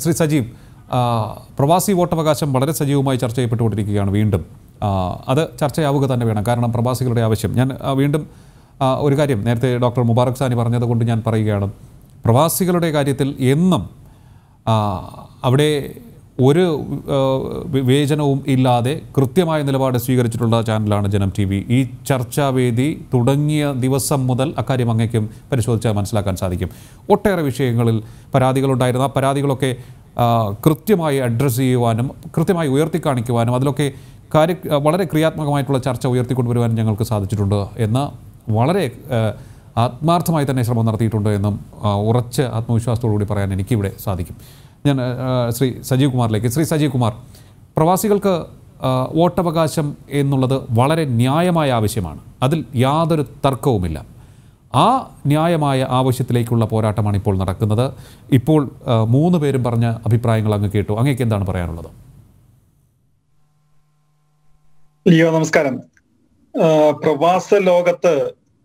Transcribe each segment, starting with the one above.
ശ്രീ സജീവ് ആ, പ്രവാസി വോട്ടവകാശം വളരെ സജീവമായി ചർച്ച ചെയ്യപ്പെട്ടുകൊണ്ടിരിക്കുകയാണ് വീണ്ടും ആ, അത് ചർച്ചയാവുക തന്നെ വേണം കാരണം പ്രവാസികളുടെ ആവശ്യം ഞാൻ ആ, വീണ്ടും ആ, ഒരു കാര്യം നേരത്തെ ഡോക്ടർ മുബാറക് സാനി പറഞ്ഞതുകൊണ്ട് ഞാൻ പറയുകയാണ് പ്രവാസികളുടെ കാര്യത്തിൽ എന്നും ആ, അവിടെ ഒരു ആ, വിവേചനവും ഇല്ലാതെ കൃത്യമായ നിലപാട് സ്വീകരിച്ചിട്ടുള്ള ചാനലാണ് ജനം ടി വി ഈ ചർച്ചാവേദി തുടങ്ങിയ ദിവസം മുതൽ അക്കാര്യം അങ്ങേക്കും പരിശോധിച്ചാൽ മനസ്സിലാക്കാൻ സാധിക്കും ഒട്ടേറെ വിഷയങ്ങളിൽ പരാതികളുണ്ടായിരുന്നു ആ പരാതികളൊക്കെ ആ, കൃത്യമായി അഡ്രസ്സ് ചെയ്യുവാനും കൃത്യമായി ഉയർത്തിക്കാണിക്കുവാനും അതിലൊക്കെ കാര്യ വളരെ ക്രിയാത്മകമായിട്ടുള്ള ചർച്ച ഉയർത്തിക്കൊണ്ടുവരുവാനും ഞങ്ങൾക്ക് സാധിച്ചിട്ടുണ്ട് എന്ന് വളരെ ആ, ആത്മാർത്ഥമായി തന്നെ ശ്രമം നടത്തിയിട്ടുണ്ട് എന്നും ആ, ഉറച്ച ആത്മവിശ്വാസത്തോടുകൂടി പറയാൻ എനിക്കിവിടെ സാധിക്കും ഞാൻ ആ, ശ്രീ സജീവ് കുമാറിലേക്ക് ശ്രീ സജീവ് കുമാർ പ്രവാസികൾക്ക് ആ, വോട്ടവകാശം എന്നുള്ളത് വളരെ ന്യായമായ ആവശ്യമാണ് അതിൽ യാതൊരു തർക്കവുമില്ല ആ ന്യായമായ ആവശ്യത്തിലേക്കുള്ള പോരാട്ടമാണ് ഇപ്പോൾ നടക്കുന്നത് ഇപ്പോൾ ആ, മൂന്ന് പേരും പറഞ്ഞ അഭിപ്രായങ്ങൾ അങ്ങ് കേട്ടു അങ്ങേക്ക് എന്താണ് പറയാനുള്ളത് ലിയോ നമസ്കാരം ആ, പ്രവാസ ലോകത്ത്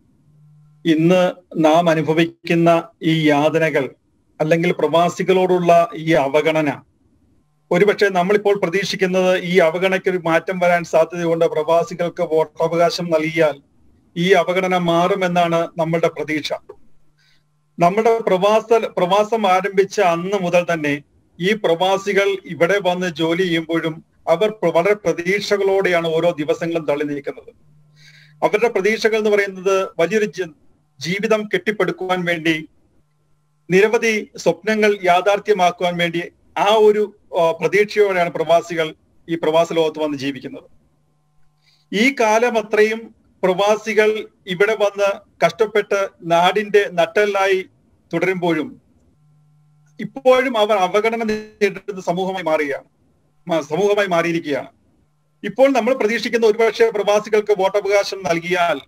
ഇന്ന് നാം അനുഭവിക്കുന്ന ഈ യാതനകൾ അല്ലെങ്കിൽ പ്രവാസികളോടുള്ള ഈ അവഗണന ഒരുപക്ഷെ നമ്മളിപ്പോൾ പ്രതീക്ഷിക്കുന്നത് ഈ അവഗണനയ്ക്ക് ഒരു മാറ്റം വരാൻ സാധ്യതയുണ്ട് പ്രവാസികൾക്ക് വോട്ടവകാശം നൽകിയാൽ ഈ അവഗണന മാറുമെന്നാണ് നമ്മളുടെ പ്രതീക്ഷ നമ്മുടെ പ്രവാസ പ്രവാസം ആരംഭിച്ച അന്ന് മുതൽ തന്നെ ഈ പ്രവാസികൾ ഇവിടെ വന്ന് ജോലി ചെയ്യുമ്പോഴും അവർ പ്ര- വളരെ പ്രതീക്ഷകളോടെയാണ് ഓരോ ദിവസങ്ങളും തള്ളി നീക്കുന്നത് അവരുടെ പ്രതീക്ഷകൾ എന്ന് പറയുന്നത് വലിയൊരു ജ- ജീവിതം കെട്ടിപ്പടുക്കുവാൻ വേണ്ടി നിരവധി സ്വപ്നങ്ങൾ യാഥാർത്ഥ്യമാക്കുവാൻ വേണ്ടി ആ ഒരു ആ, പ്രതീക്ഷയോടെയാണ് പ്രവാസികൾ ഈ പ്രവാസ ലോകത്ത് വന്ന് ജീവിക്കുന്നത് ഈ കാലം അത്രയും പ്രവാസികൾ ഇവിടെ വന്ന് കഷ്ടപ്പെട്ട് നാടിന്റെ നട്ടലിനായി തുടരുമ്പോഴും ഇപ്പോഴും അവർ അവഗണന നേരിടുന്ന സമൂഹമായി മാറുകയാണ് മ- സമൂഹമായി മാറിയിരിക്കുകയാണ് ഇപ്പോൾ നമ്മൾ പ്രതീക്ഷിക്കുന്ന ഒരുപക്ഷെ പ്രവാസികൾക്ക് വോട്ടവകാശം നൽകിയാൽ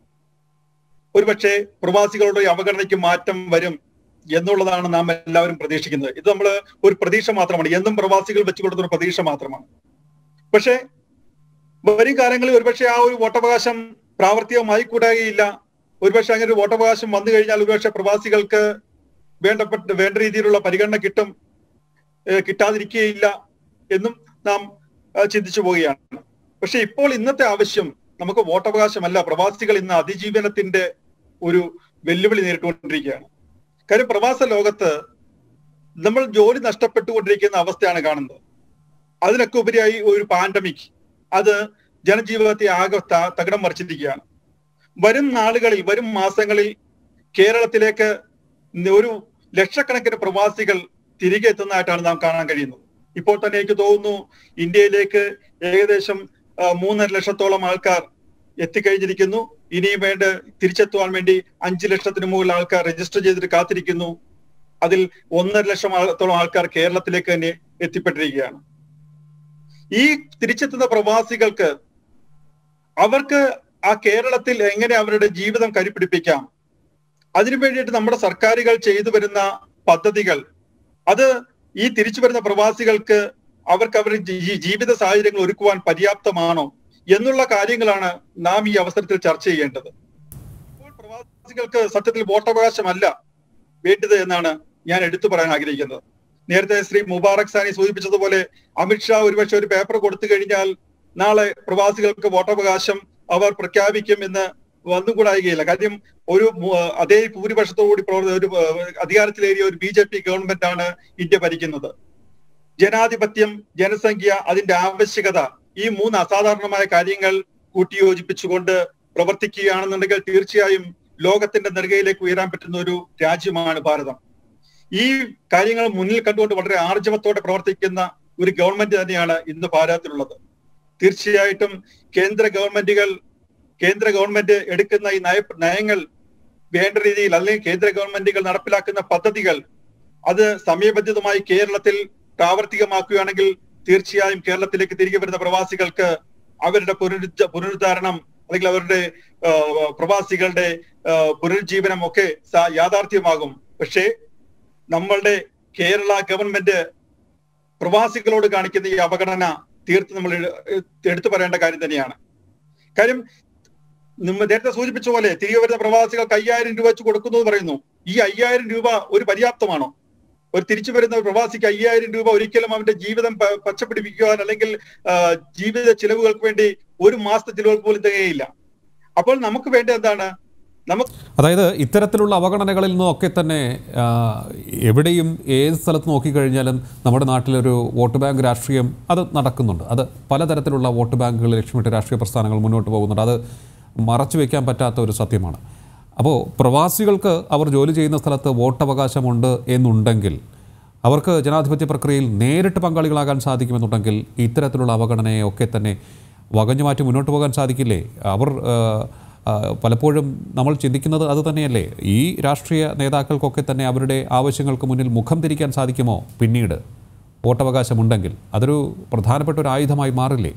ഒരുപക്ഷെ പ്രവാസികളുടെ ഈ അവഗണനയ്ക്ക് മാറ്റം വരും എന്നുള്ളതാണ് നാം എല്ലാവരും പ്രതീക്ഷിക്കുന്നത് ഇത് നമ്മൾ ഒരു പ്രതീക്ഷ മാത്രമാണ് എന്നും പ്രവാസികൾ വെച്ചു കൊടുത്ത ഒരു പ്രതീക്ഷ മാത്രമാണ് പക്ഷേ വരും കാലങ്ങളിൽ ഒരുപക്ഷെ ആ ഒരു വോട്ടവകാശം പ്രാവർത്തികമായി കൂടാകയില്ല ഒരുപക്ഷെ അങ്ങനെ ഒരു വോട്ടവകാശം വന്നു കഴിഞ്ഞാൽ ഒരുപക്ഷെ പ്രവാസികൾക്ക് വേണ്ടപ്പെട്ട വേണ്ട രീതിയിലുള്ള പരിഗണന കിട്ടും ഏഹ് കിട്ടാതിരിക്കുകയില്ല എന്നും നാം ആ, ചിന്തിച്ചു പോവുകയാണ് പക്ഷെ ഇപ്പോൾ ഇന്നത്തെ ആവശ്യം നമുക്ക് വോട്ടവകാശമല്ല പ്രവാസികൾ ഇന്ന് അതിജീവനത്തിന്റെ ഒരു വെല്ലുവിളി നേരിട്ടുകൊണ്ടിരിക്കുകയാണ് കാര്യം പ്രവാസ ലോകത്ത് നമ്മൾ ജോലി നഷ്ടപ്പെട്ടുകൊണ്ടിരിക്കുന്ന അവസ്ഥയാണ് കാണുന്നത് അതിനൊക്കെ ഉപരിയായി ഒരു പാൻഡമിക് അത് ജനജീവിതത്തെ ആകെ ത- തകിടം മറിച്ചിരിക്കുകയാണ് വരും നാളുകളിൽ വരും മാസങ്ങളിൽ കേരളത്തിലേക്ക് ഒരു ലക്ഷക്കണക്കിന് പ്രവാസികൾ തിരികെ എത്തുന്നതായിട്ടാണ് നാം കാണാൻ കഴിയുന്നത് ഇപ്പോൾ തന്നെ എനിക്ക് തോന്നുന്നു ഇന്ത്യയിലേക്ക് ഏകദേശം ആ, മൂന്നര ലക്ഷത്തോളം ആൾക്കാർ എത്തിക്കഴിഞ്ഞിരിക്കുന്നു ഇനിയും വേണ്ട തിരിച്ചെത്തുവാൻ വേണ്ടി അഞ്ചു ലക്ഷത്തിന് മുകളിൽ ആൾക്കാർ രജിസ്റ്റർ ചെയ്തിട്ട് കാത്തിരിക്കുന്നു അതിൽ ഒന്നര ലക്ഷം ആളത്തോളം ആൾക്കാർ കേരളത്തിലേക്ക് തന്നെ എത്തിപ്പെട്ടിരിക്കുകയാണ് ഈ തിരിച്ചെത്തുന്ന പ്രവാസികൾക്ക് അവർക്ക് ആ കേരളത്തിൽ എങ്ങനെ അവരുടെ ജീവിതം കരുപിടിപ്പിക്കാം അതിനു വേണ്ടിയിട്ട് നമ്മുടെ സർക്കാരുകൾ ചെയ്തു വരുന്ന പദ്ധതികൾ അത് ഈ തിരിച്ചു വരുന്ന പ്രവാസികൾക്ക് അവർക്ക് അവരുടെ ജീ- ജീവിത സാഹചര്യങ്ങൾ ഒരുക്കുവാൻ പര്യാപ്തമാണോ എന്നുള്ള കാര്യങ്ങളാണ് നാം ഈ അവസരത്തിൽ ചർച്ച ചെയ്യേണ്ടത് ഇപ്പോൾ പ്രവാസികൾക്ക് സത്യത്തിൽ വോട്ടവകാശമല്ല വേണ്ടത് എന്നാണ് ഞാൻ എടുത്തു പറയാൻ ആഗ്രഹിക്കുന്നത് നേരത്തെ ശ്രീ മുബാറക് സാനി സൂചിപ്പിച്ചതുപോലെ അമിത്ഷാ ഒരുപക്ഷെ ഒരു പേപ്പർ കൊടുത്തു കഴിഞ്ഞാൽ നാളെ പ്രവാസികൾക്ക് വോട്ടവകാശം അവർ പ്രഖ്യാപിക്കും എന്ന് വന്നുകൂടായികയില്ല കാര്യം ഒരു മു- അതേ ഭൂരിപക്ഷത്തോടുകൂടി പ്രവർത്തി ഒരു ഏഹ്, അധികാരത്തിലേറിയ ഒരു ബി ജെ പി ഗവൺമെന്റ് ആണ് ഇന്ത്യ ഭരിക്കുന്നത് ജനാധിപത്യം ജനസംഖ്യ അതിന്റെ ആവശ്യകത ഈ മൂന്ന് അസാധാരണമായ കാര്യങ്ങൾ കൂട്ടിയോജിപ്പിച്ചുകൊണ്ട് പ്രവർത്തിക്കുകയാണെന്നുണ്ടെങ്കിൽ തീർച്ചയായും ലോകത്തിന്റെ നെറുകയിലേക്ക് ഉയരാൻ പറ്റുന്ന ഒരു രാജ്യമാണ് ഭാരതം ഈ കാര്യങ്ങൾ മുന്നിൽ കണ്ടുകൊണ്ട് വളരെ ആർജവത്തോടെ പ്രവർത്തിക്കുന്ന ഒരു ഗവൺമെന്റ് തന്നെയാണ് ഇന്ന് ഭാരതത്തിലുള്ളത് തീർച്ചയായിട്ടും കേന്ദ്ര ഗവൺമെന്റുകൾ കേന്ദ്ര ഗവൺമെന്റ് എടുക്കുന്ന ഈ നയ നയങ്ങൾ വേണ്ട രീതിയിൽ അല്ലെങ്കിൽ കേന്ദ്ര ഗവൺമെന്റുകൾ നടപ്പിലാക്കുന്ന പദ്ധതികൾ അത് സമയബന്ധിതമായി കേരളത്തിൽ പ്രാവർത്തികമാക്കുകയാണെങ്കിൽ തീർച്ചയായും കേരളത്തിലേക്ക് തിരികെ വരുന്ന പ്രവാസികൾക്ക് അവരുടെ പുനരുദ്ധ പുനരുദ്ധാരണം അല്ലെങ്കിൽ അവരുടെ ആ, പ്രവാസികളുടെ ആ, പുനരുജ്ജീവനം ഒക്കെ സാ- യാഥാർത്ഥ്യമാകും പക്ഷേ നമ്മളുടെ കേരള ഗവൺമെന്റ് പ്രവാസികളോട് കാണിക്കുന്ന ഈ അവഗണന തീർത്ത് നമ്മൾ എ- എടുത്തു പറയേണ്ട കാര്യം തന്നെയാണ് കാര്യം നിങ്ങൾ നേരത്തെ സൂചിപ്പിച്ച പോലെ തിരികെ വരുന്ന പ്രവാസികൾക്ക് അയ്യായിരം രൂപ വെച്ച് കൊടുക്കുന്നു എന്ന് പറയുന്നു ഈ അയ്യായിരം രൂപ ഒരു പര്യാപ്തമാണോ ഒരു തിരിച്ചു വരുന്ന ഒരു പ്രവാസിക്ക് അയ്യായിരം രൂപ ഒരിക്കലും അവന്റെ ജീവിതം പ- പച്ചപ്പിടിപ്പിക്കുവാൻ അല്ലെങ്കിൽ ആ, ജീവിത ചിലവുകൾക്ക് വേണ്ടി ഒരു മാസത്തെ ചിലവുകൾ പോലും തികയില്ല അപ്പോൾ നമുക്ക് വേണ്ട എന്താണ് നമുക്ക് അതായത് ഇത്തരത്തിലുള്ള അവഗണനകളിൽ നിന്നൊക്കെ തന്നെ ആ, എവിടെയും ഏത് സ്ഥലത്ത് നോക്കിക്കഴിഞ്ഞാലും നമ്മുടെ നാട്ടിലൊരു വോട്ട് ബാങ്ക് രാഷ്ട്രീയം അത് നടക്കുന്നുണ്ട് അത് പലതരത്തിലുള്ള വോട്ട് ബാങ്കുകൾ ലക്ഷ്യമിട്ട് രാഷ്ട്രീയ പ്രസ്ഥാനങ്ങൾ മുന്നോട്ട് പോകുന്നുണ്ട് അത് മറച്ചു വയ്ക്കാൻ പറ്റാത്ത ഒരു സത്യമാണ് അപ്പോൾ പ്രവാസികൾക്ക് അവർ ജോലി ചെയ്യുന്ന സ്ഥലത്ത് വോട്ടവകാശമുണ്ട് എന്നുണ്ടെങ്കിൽ അവർക്ക് ജനാധിപത്യ പ്രക്രിയയിൽ നേരിട്ട് പങ്കാളികളാകാൻ സാധിക്കുമെന്നുണ്ടെങ്കിൽ ഇത്തരത്തിലുള്ള അവഗണനയെ ഒക്കെ തന്നെ വകഞ്ഞു മാറ്റി മുന്നോട്ട് പോകാൻ സാധിക്കില്ലേ അവർ ആ, ആ, പലപ്പോഴും നമ്മൾ ചിന്തിക്കുന്നത് അത് തന്നെയല്ലേ ഈ രാഷ്ട്രീയ നേതാക്കൾക്കൊക്കെ തന്നെ അവരുടെ ആവശ്യങ്ങൾക്ക് മുന്നിൽ മുഖം തിരിക്കാൻ സാധിക്കുമോ പിന്നീട് വോട്ടവകാശമുണ്ടെങ്കിൽ അതൊരു പ്രധാനപ്പെട്ട ഒരു ആയുധമായി മാറില്ലേ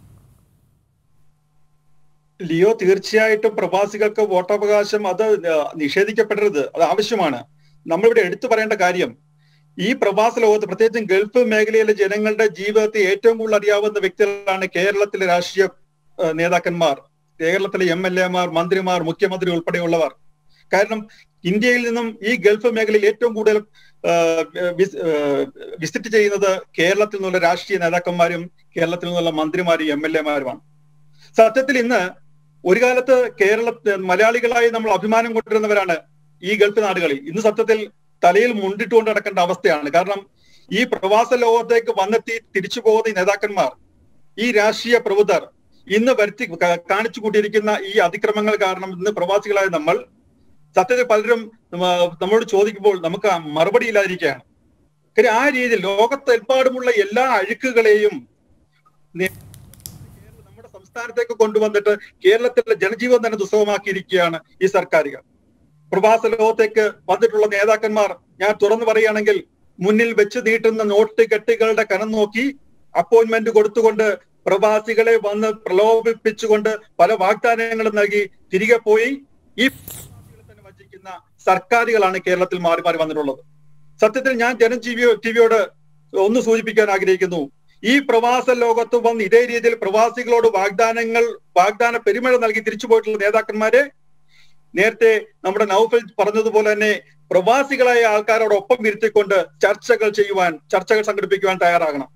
ലിയോ തീർച്ചയായിട്ടും പ്രവാസികൾക്ക് വോട്ടവകാശം അത് നിഷേധിക്കപ്പെടരുത് അത് ആവശ്യമാണ് നമ്മളിവിടെ എടുത്തു പറയേണ്ട കാര്യം ഈ പ്രവാസ ലോകത്ത് പ്രത്യേകിച്ചും ഗൾഫ് മേഖലയിലെ ജനങ്ങളുടെ ജീവിതത്തെ ഏറ്റവും കൂടുതൽ അറിയാവുന്ന വ്യക്തികളാണ് കേരളത്തിലെ രാഷ്ട്രീയ ഏഹ്, നേതാക്കന്മാർ കേരളത്തിലെ എം എൽ എമാർ മന്ത്രിമാർ മുഖ്യമന്ത്രി ഉൾപ്പെടെയുള്ളവർ കാരണം ഇന്ത്യയിൽ നിന്നും ഈ ഗൾഫ് മേഖലയിൽ ഏറ്റവും കൂടുതൽ ഏഹ്, വിസ്- ഏഹ്, വിസിറ്റ് ചെയ്യുന്നത് കേരളത്തിൽ നിന്നുള്ള രാഷ്ട്രീയ നേതാക്കന്മാരും കേരളത്തിൽ നിന്നുള്ള മന്ത്രിമാരും എം എൽ എമാരുമാണ് സത്യത്തിൽ ഇന്ന് ഒരു കാലത്ത് കേരള മലയാളികളായി നമ്മൾ അഭിമാനം കൊണ്ടിരുന്നവരാണ് ഈ ഗൾഫ് നാടുകളിൽ ഇന്ന് സത്യത്തിൽ തലയിൽ മുണ്ടിട്ടുകൊണ്ട് നടക്കേണ്ട അവസ്ഥയാണ് കാരണം ഈ പ്രവാസ ലോകത്തേക്ക് വന്നെത്തി തിരിച്ചു പോകുന്ന ഈ നേതാക്കന്മാർ ഈ രാഷ്ട്രീയ പ്രബുദ്ധർ ഇന്ന് വരുത്തി ക- കാണിച്ചു കൂട്ടിയിരിക്കുന്ന ഈ അതിക്രമങ്ങൾ കാരണം ഇന്ന് പ്രവാസികളായ നമ്മൾ സത്യത്തിൽ പലരും നമ്മ- നമ്മളോട് ചോദിക്കുമ്പോൾ നമുക്ക് ആ മറുപടി ഇല്ലാതിരിക്കുകയാണ് കാര്യം ആ രീതിയിൽ ലോകത്തെമ്പാടുമുള്ള എല്ലാ അഴുക്കുകളെയും നേ- നമ്മുടെ സംസ്ഥാനത്തേക്ക് കൊണ്ടുവന്നിട്ട് കേരളത്തിലെ ജനജീവൻ തന്നെ ദുസ്സഹമാക്കിയിരിക്കുകയാണ് ഈ സർക്കാരുകൾ പ്രവാസ ലോകത്തേക്ക് വന്നിട്ടുള്ള നേതാക്കന്മാർ ഞാൻ തുറന്നു പറയുകയാണെങ്കിൽ മുന്നിൽ വെച്ച് നീട്ടുന്ന നോട്ട് കെട്ടുകളുടെ കനം നോക്കി അപ്പോയിന്റ്മെന്റ് കൊടുത്തുകൊണ്ട് പ്രവാസികളെ വന്ന് പ്രലോഭിപ്പിച്ചുകൊണ്ട് പല വാഗ്ദാനങ്ങളും നൽകി തിരികെ പോയി ഈ പ്രവാസികളെ തന്നെ വഞ്ചിക്കുന്ന സർക്കാരുകളാണ് കേരളത്തിൽ മാറി മാറി വന്നിട്ടുള്ളത് സത്യത്തിൽ ഞാൻ ജനം ടിവിയോ ടിവിയോട് ഒന്ന് സൂചിപ്പിക്കാൻ ആഗ്രഹിക്കുന്നു ഈ പ്രവാസ ലോകത്ത് വന്ന് ഇതേ രീതിയിൽ പ്രവാസികളോട് വാഗ്ദാനങ്ങൾ വാഗ്ദാന പെരുമഴ നൽകി തിരിച്ചു പോയിട്ടുള്ള നേതാക്കന്മാരെ നേരത്തെ നമ്മുടെ നൗഫൽ പറഞ്ഞതുപോലെ തന്നെ പ്രവാസികളായ ആൾക്കാരോടൊപ്പം ഇരുത്തിക്കൊണ്ട് ചർച്ചകൾ ചെയ്യുവാൻ ചർച്ചകൾ സംഘടിപ്പിക്കുവാൻ തയ്യാറാകണം